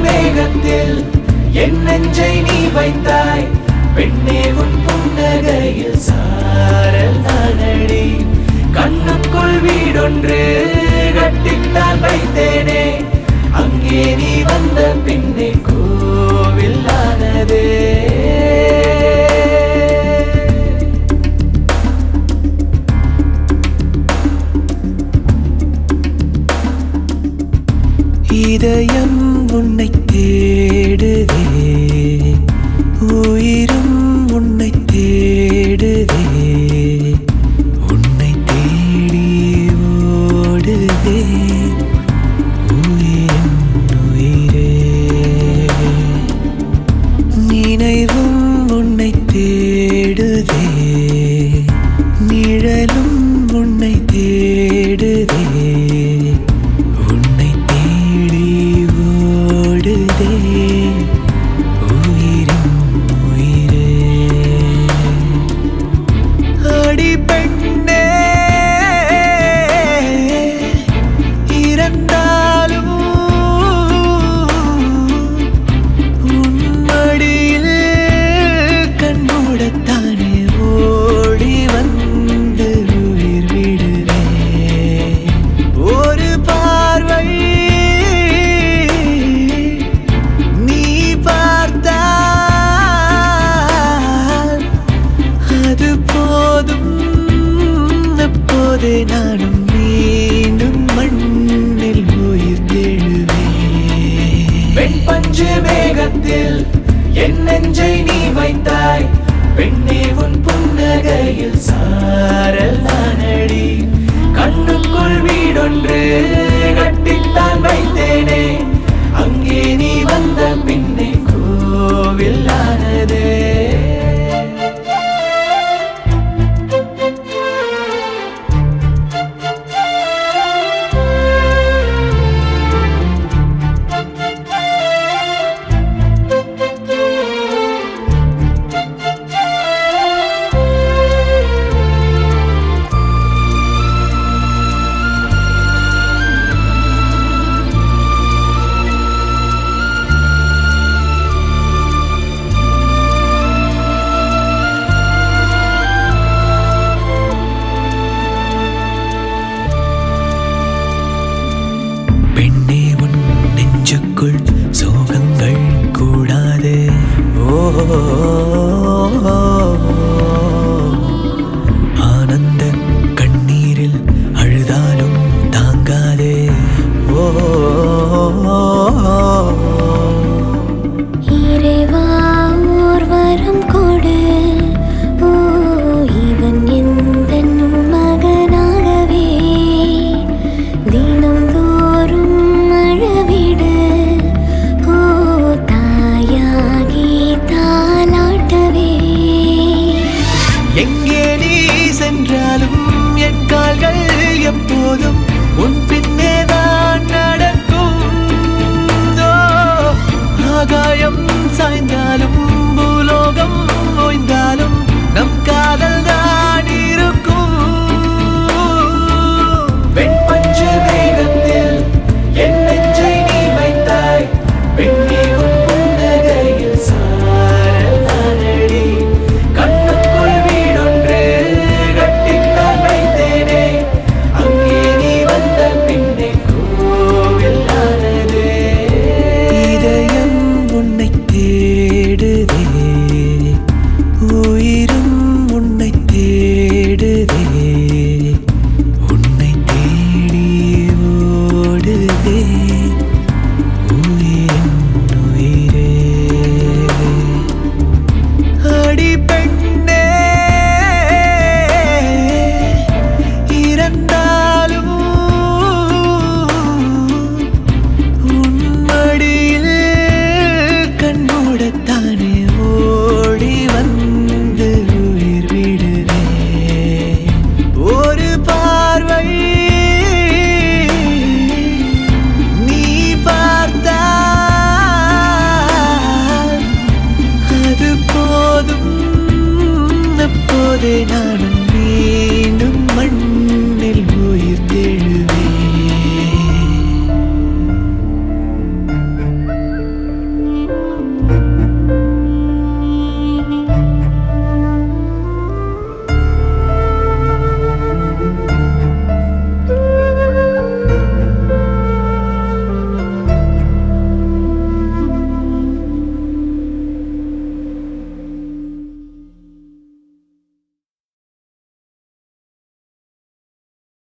மேகத்தில் என் நெஞ்சை நீ வைத்தாய் பெண்ணே உன் புன்னகையில் சாரல் நானடி கண்ணுக்குள் வீடொன்று கட்டித்தான் வைத்தேனே அங்கே நீ வந்த பின்னே கோவில் ஆனதே இதயம் உன்னை தேடுதே உயிரும் உன்னை தேடுதே உன்னை தேடி ஓடுதே உயிரின் உயிரே நினைவும் உன்னை தேடுதே நிழலும் உன்னை தேடுதே உன்னை தேடி ஓடுதே உயிரின் உயிரே அடி பெண்ணே இறந்தாலும் உன்மடியில் கண்மூடத்தானே ஓடி வந்து உயிர் விடுவே ஒரு பார்வை நீ பார்த்தால் அது போதும் அப்போதே நானும் மீண்டும் மண்ணில் உயிர் தெழுவேன் பெண் பஞ்சு மேகத்தில் என் நெஞ்சை நீ வைத்தாய் பெண்ணே உன் புன்னகையில் சாரல் நானடி கண்ணுக்குள் வீடொன்று கட்டித்தான் வைத்தேனே அங்கே நீ வந்த பின்னே கோவில் ஆனதே பெண்ணே உன் நெஞ்சுக்குள் சோகங்கள் கூடாது ஓ